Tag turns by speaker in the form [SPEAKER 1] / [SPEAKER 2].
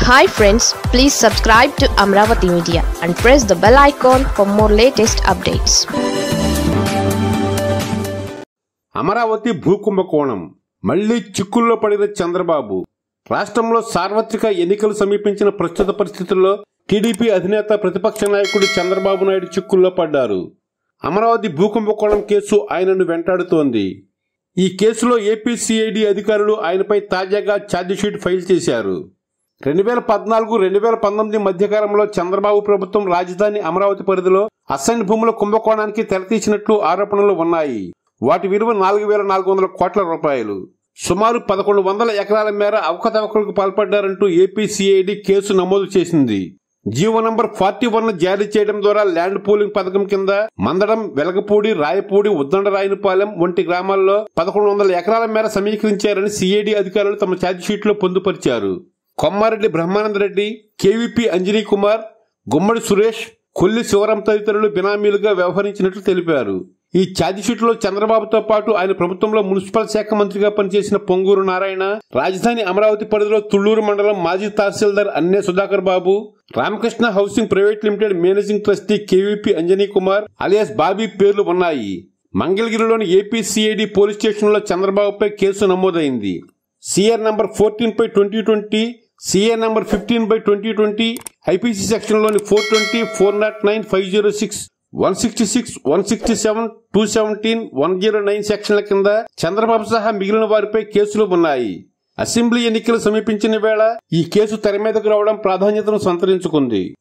[SPEAKER 1] hi friends please subscribe to Amaravati media and press the bell icon for more latest updates
[SPEAKER 2] Amaravati భూకుంభకోణం మళ్లీ చిక్కుల్లో పడిన చంద్రబాబు రాష్ట్రంలో సార్వత్రిక ఎన్నికలు సమీపించిన ప్రస్తుత పరిస్థితుల్లో టీడీపీ అధినేత ప్రతిపక్ష నాయకుడు చంద్రబాబు నాయుడు చిక్కుల్లో పడ్డారు అమరావతి భూకుంభకోణం కేసు ఆయనను వెంటాడుతోంది ఈ కేసులో ఏపీసీఐడి అధికారులు ఆయనపై తాజాగా ఛార్జిషీట్ ఫైల్ చేశారు రెండు వేల పద్నాలుగు రెండు వేల పంతొమ్మిది మధ్యకాలంలో చంద్రబాబు ప్రభుత్వం రాజధాని అమరావతి పరిధిలో అసైన్ భూముల కుంభకోణానికి తెరతీసినట్లు ఆరోపణలు ఉన్నాయి వాటి విలువ నాలుగు వేల నాలుగు వందల కోట్ల రూపాయలు సుమారు పదకొండు వందల ఎకరాల మేర అవకతవకలకు పాల్పడ్డారంటూ ఏపీసీఐడి కేసు నమోదు చేసింది జీవో నంబర్ ఫార్టీ వన్ జారీ చేయడం ద్వారా ల్యాండ్ పూలింగ్ పథకం కింద మందడం వెలగపూడి రాయపూడి ఉద్దండరాయనిపాలెం వంటి గ్రామాల్లో పదకొండు వందల ఎకరాల మేర సమీకరించారని సిఐడి అధికారులు తమ ఛార్జిషీట్లో పొందుపరిచారు కొమ్మారెడ్డి బ్రహ్మానందరెడ్డి కేవీపీ అంజనీ కుమార్ గుమ్మడి సురేష్ కొల్లి శివరం తదితరులు బినామీలుగా వ్యవహరించినట్లు తెలిపారు ఈ ఛార్జిషీట్లో చంద్రబాబుతో పాటు ఆయన ప్రభుత్వంలో మున్సిపల్ శాఖ మంత్రిగా పనిచేసిన పొంగూరు నారాయణ రాజధాని అమరావతి పరిధిలో తుళ్లూరు మండలం మాజీ tahsildar Anne Sudhakar Babu Ramakrishna housing private limited managing trustee KVP Anjani Kumar alias Bobby పేర్లు ఉన్నాయి మంగళగిరిలోని ఏపీసీఐడి పోలీస్ స్టేషన్లో చంద్రబాబుపై కేసు నమోదైంది CR number fourteen by twenty twenty CR number fifteen by twenty twenty IPC సెక్షన్లోని four twenty four nought nine five zero six one sixty six one sixty seven two seventeen one zero nine సెక్షన్ల కింద చంద్రబాబు సహా మిగిలిన వారిపై కేసులు ఉన్నాయి assembly ఎన్నికలు సమీపించిన వేళ ఈ కేసు తెర మీదకు రావడం ప్రాధాన్యతను సంతరించుకుంది